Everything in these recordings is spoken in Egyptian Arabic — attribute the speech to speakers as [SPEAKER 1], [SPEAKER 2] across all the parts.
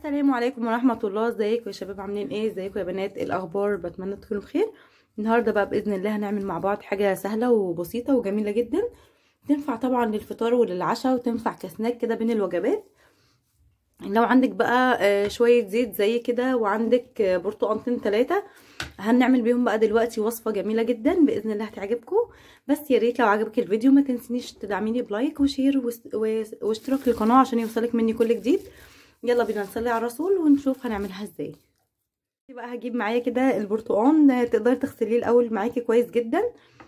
[SPEAKER 1] السلام عليكم ورحمة الله ازيكم يا شباب عاملين ايه ازيكم يا بنات ايه الاخبار بتمنى تكونوا بخير النهارده بقى باذن الله هنعمل مع بعض حاجه سهله وبسيطه وجميله جدا تنفع طبعا للفطار وللعشاء وتنفع كسناك كده بين الوجبات لو عندك بقى شويه زيت زي كده وعندك برتقانتين ثلاثه هنعمل بيهم بقى دلوقتي وصفه جميله جدا باذن الله هتعجبكم بس يا ريت لو عجبك الفيديو ما تنسينيش تدعميني بلايك وشير واشتراك للقناه عشان يوصلك مني كل جديد يلا بينا نصلي على الرسول ونشوف هنعملها ازاي بقى هجيب معايا كده البرتقال تقدري تغسليه الاول معاكي كويس جدا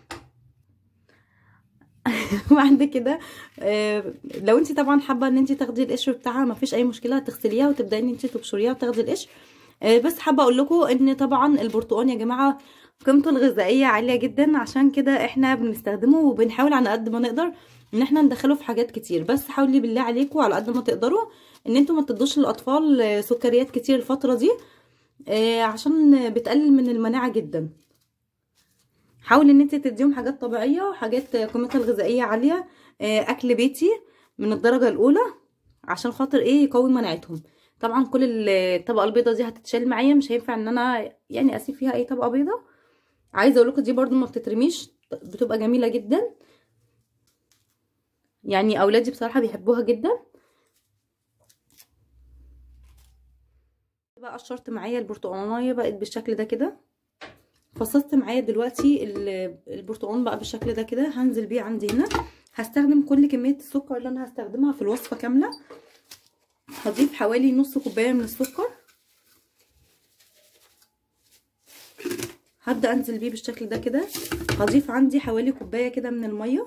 [SPEAKER 1] وبعد كده لو انت طبعا حابه ان انت تاخدي القشر بتاعها مفيش اي مشكله تغسليها وتبداي ان انت تبشريها وتاخدي القشر بس حابه اقول لكم ان طبعا البرتقال يا جماعه قيمته الغذائيه عاليه جدا عشان كده احنا بنستخدمه وبنحاول على قد ما نقدر ان احنا ندخله في حاجات كتير بس حاولي بالله عليكم على قد ما تقدروا ان انتوا ما تدوش للاطفال سكريات كتير الفتره دي عشان بتقلل من المناعه جدا حاولي ان انت تديهم حاجات طبيعيه وحاجات قيمتها الغذائيه عاليه اكل بيتي من الدرجه الاولى عشان خاطر ايه يقوي مناعتهم طبعا كل الطبقه البيضه دي هتتشال معايا مش هينفع ان انا يعني اسيب فيها اي طبقه بيضه عايزه اقول لكم دي برده ما بتترميش بتبقى جميله جدا يعني اولادي بصراحه بيحبوها جدا بقى قشرت معايا البرتقانيه بقت بالشكل ده كده فصصت معايا دلوقتي البرتقال بقى بالشكل ده كده هنزل بيه عندي هنا هستخدم كل كميه السكر اللي انا هستخدمها في الوصفه كامله هضيف حوالي نص كوبايه من السكر هبدا انزل بيه بالشكل ده كده هضيف عندي حوالي كوبايه كده من الميه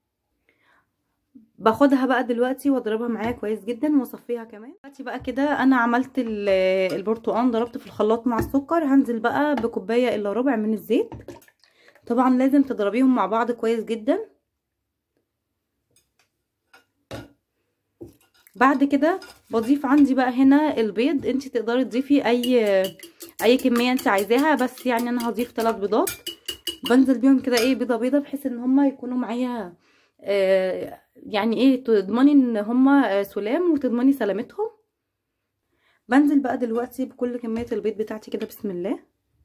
[SPEAKER 1] باخدها بقى دلوقتي واضربها معايا كويس جدا واصفيها كمان دلوقتي بقى كده انا عملت البرتقال ضربته في الخلاط مع السكر هنزل بقى بكوبايه الا ربع من الزيت طبعا لازم تضربيهم مع بعض كويس جدا بعد كده بضيف عندي بقى هنا البيض انت تقدري تضيفي اي اي كميه انت عايزاها بس يعني انا هضيف ثلاث بيضات بنزل بيهم كده ايه بيضه بيضه بحيث ان هما يكونوا معايا آه يعني ايه تضمني ان هما سلام وتضمني سلامتهم بنزل بقى دلوقتي بكل كميه البيض بتاعتي كده بسم الله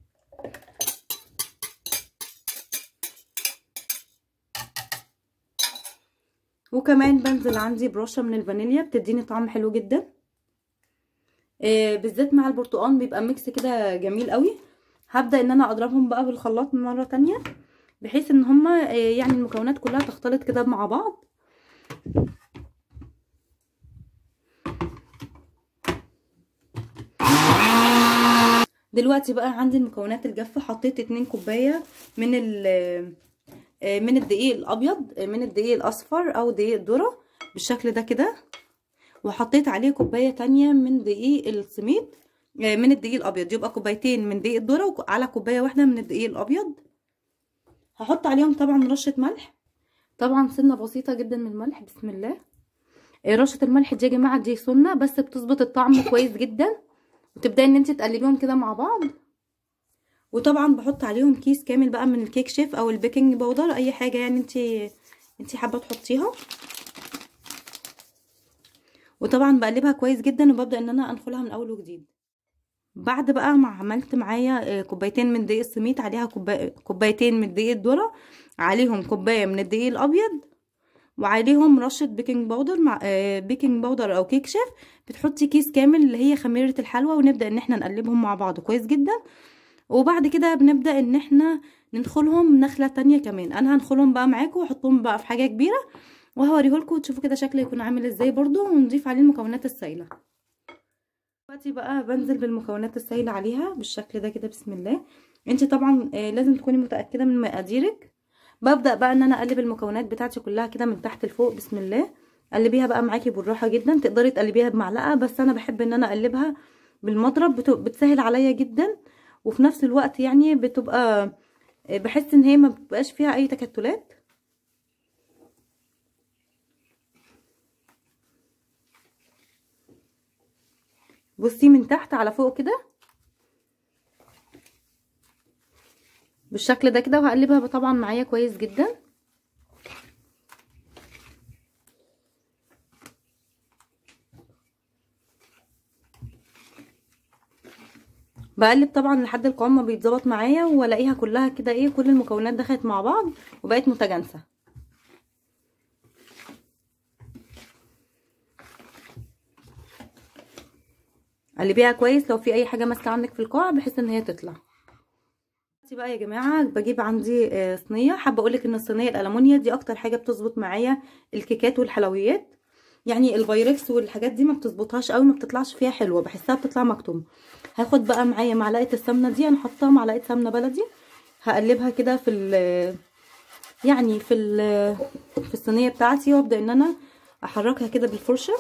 [SPEAKER 1] وكمان بنزل عندي برشه من الفانيليا بتديني طعم حلو جدا آه بالذات مع البرتقال بيبقى ميكس كده جميل قوي هبدا ان انا اضربهم بقى بالخلاط مره تانية بحيث ان هما آه يعني المكونات كلها تختلط كده مع بعض دلوقتي بقى عندي المكونات الجافه حطيت اتنين كوبايه من ال من الدقيق الابيض من الدقيق الاصفر او دقيق الذره بالشكل ده كده وحطيت عليه كوبايه تانية من دقيق السميد من الدقيق الابيض يبقى كوبايتين من دقيق الذره على كوبايه واحده من الدقيق الابيض هحط عليهم طبعا رشه ملح طبعا سنه بسيطه جدا من الملح بسم الله رشه الملح دي يا جماعه دي سنه بس بتظبط الطعم كويس جدا وتبداي ان انت تقلبيهم كده مع بعض وطبعا بحط عليهم كيس كامل بقى من الكيك شيف او البيكنج باودر اي حاجه يعني انت انت حابه تحطيها وطبعا بقلبها كويس جدا وببدا ان انا انخلها من اول وجديد بعد بقى ما عملت معايا كوبايتين من دقيق السميد عليها كوبايتين من دقيق الذره عليهم كوبايه من الدقيق الابيض وعليهم رشه بيكنج باودر مع بيكنج باودر او كيك شيف بتحطي كيس كامل اللي هي خميره الحلوى ونبدا ان احنا نقلبهم مع بعض كويس جدا وبعد كده بنبدا ان احنا ندخلهم نخله تانية كمان انا هنخلهم بقى معاكم واحطهم بقى في حاجه كبيره وهوريهولكم وتشوفوا كده شكله يكون عامل ازاي برضو ونضيف عليه المكونات السايله دلوقتي بقى بنزل بالمكونات السايله عليها بالشكل ده كده بسم الله انت طبعا لازم تكوني متاكده من مقاديرك ببدا بقى ان انا اقلب المكونات بتاعتي كلها كده من تحت لفوق بسم الله قلبيها بقى معاكي بالراحه جدا تقدري تقلبيها بمعلقه بس انا بحب ان انا اقلبها بالمضرب بتسهل عليا جدا وفي نفس الوقت يعني بتبقى بحس ان هي ما بتبقاش فيها اي تكتلات بصي من تحت على فوق كده بالشكل ده كده وهقلبها طبعا معايا كويس جدا بقلب طبعا لحد القوام ما بيتظبط معايا والاقيها كلها كده ايه كل المكونات دخلت مع بعض وبقت متجانسه قلبيها كويس لو في اي حاجه ماسكه عندك في القاع بحيث ان هي تطلع بقى يا جماعه بجيب عندي صينيه حابه اقولك ان الصينيه الالومنيا دي اكتر حاجه بتظبط معايا الكيكات والحلويات يعني الفايركس والحاجات دي ما بتظبطهاش قوي ما بتطلعش فيها حلوه بحسها بتطلع مكتومه هاخد بقى معايا معلقه السمنه دي انا حاطه معلقه سمنه بلدي هقلبها كده في ال يعني في ال في الصينيه بتاعتي وابدا ان انا احركها كده بالفرشه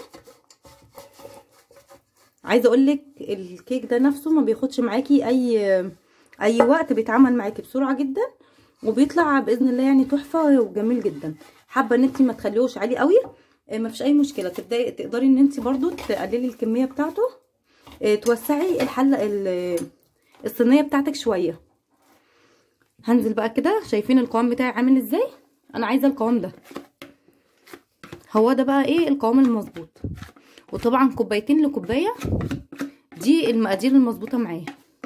[SPEAKER 1] عايزه اقول لك الكيك ده نفسه ما بياخدش معاكي اي اي وقت بيتعمل معاكي بسرعه جدا وبيطلع باذن الله يعني تحفه وجميل جدا حابه ان انت ما تخليهوش عالي قوي ما فيش اي مشكله تبداي تقدري ان انت برضو تقللي الكميه بتاعته توسعي الحله الصينيه بتاعتك شويه هنزل بقى كده شايفين القوام بتاعي عامل ازاي انا عايزه القوام ده هو ده بقى ايه القوام المظبوط وطبعا كوبايتين لكوبايه دي المقادير المظبوطه معايا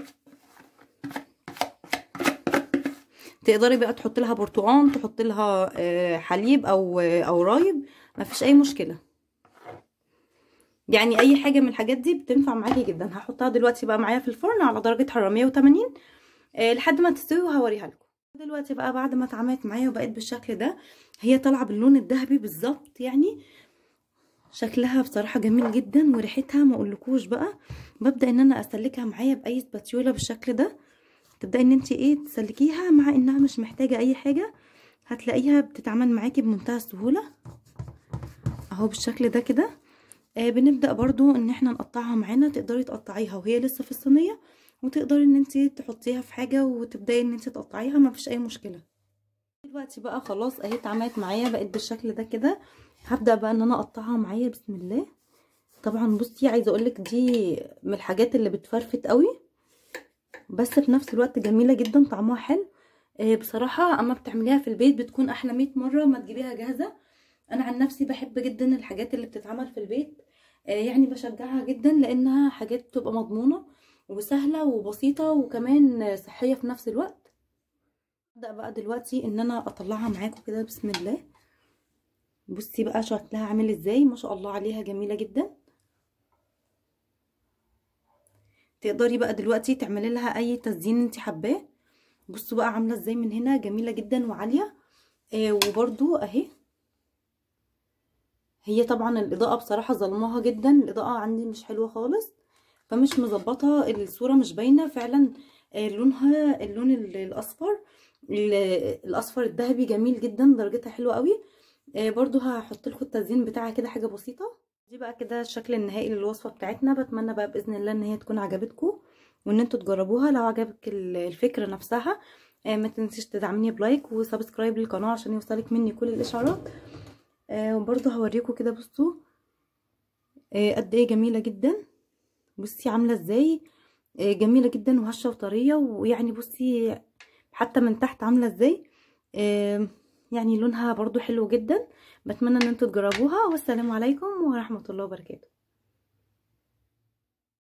[SPEAKER 1] تقدري بقى تحطي لها برتقان تحطي لها حليب او او رايب مفيش اي مشكله يعني اي حاجه من الحاجات دي بتنفع معاكي جدا هحطها دلوقتي بقى معايا في الفرن على درجه حراره 180 أه لحد ما تستوي وهوريها لكم دلوقتي بقى بعد ما اتعملت معايا وبقت بالشكل ده هي طالعه باللون الذهبي بالظبط يعني شكلها بصراحه جميل جدا وريحتها ما اقولكوش بقى ببدا ان انا اسلكها معايا باي سباتيولا بالشكل ده تبداي ان انت ايه تسلكيها مع انها مش محتاجه اي حاجه هتلاقيها بتتعمل معاكي بمنتهى السهوله اهو بالشكل ده كده آه بنبدا برضو ان احنا نقطعها معانا تقدري تقطعيها وهي لسه في الصينيه وتقدري ان انت تحطيها في حاجه وتبداي ان انت تقطعيها ما فيش اي مشكله دلوقتي بقى خلاص اهي اتعملت معايا بقت بالشكل ده كده هبدا بقى ان انا اقطعها معايا بسم الله طبعا بصي عايزه اقولك دي من الحاجات اللي بتفرفت قوي بس في نفس الوقت جميله جدا طعمها حلو آه بصراحه اما بتعمليها في البيت بتكون احلى 100 مره ما تجيبيها جاهزه انا عن نفسي بحب جدا الحاجات اللي بتتعمل في البيت آه يعني بشجعها جدا لانها حاجات بتبقى مضمونه وسهله وبسيطه وكمان صحيه في نفس الوقت ابدا بقى دلوقتي ان انا اطلعها معاكم كده بسم الله بصي بقى شكلها عامل ازاي ما شاء الله عليها جميله جدا تقدري بقى دلوقتي تعملي لها اي تزيين انت حباه بصوا بقى عامله ازاي من هنا جميله جدا وعاليه آه وبرده اهي هي طبعا الاضاءه بصراحه ظلماها جدا الاضاءه عندي مش حلوه خالص فمش مظبطه الصوره مش باينه فعلا آه لونها اللون الاصفر الاصفر الذهبي جميل جدا درجتها حلوه قوي آه برضو هحط لكم التزيين بتاعها كده حاجه بسيطه دي بقى كده الشكل النهائي للوصفه بتاعتنا بتمنى بقى باذن الله ان هي تكون عجبتكم وان انتوا تجربوها لو عجبك الفكره نفسها آه ما تنسيش تدعمني بلايك وسبسكرايب للقناه عشان يوصلك مني كل الاشعارات آه وبرضو هوريكم كده بصوا آه قد ايه جميله جدا بصي عامله ازاي آه جميله جدا وهشه وطريه ويعني بصي حتى من تحت عامله ازاي آه يعني لونها برضو حلو جدا بتمنى ان انتوا تجربوها والسلام عليكم ورحمه الله وبركاته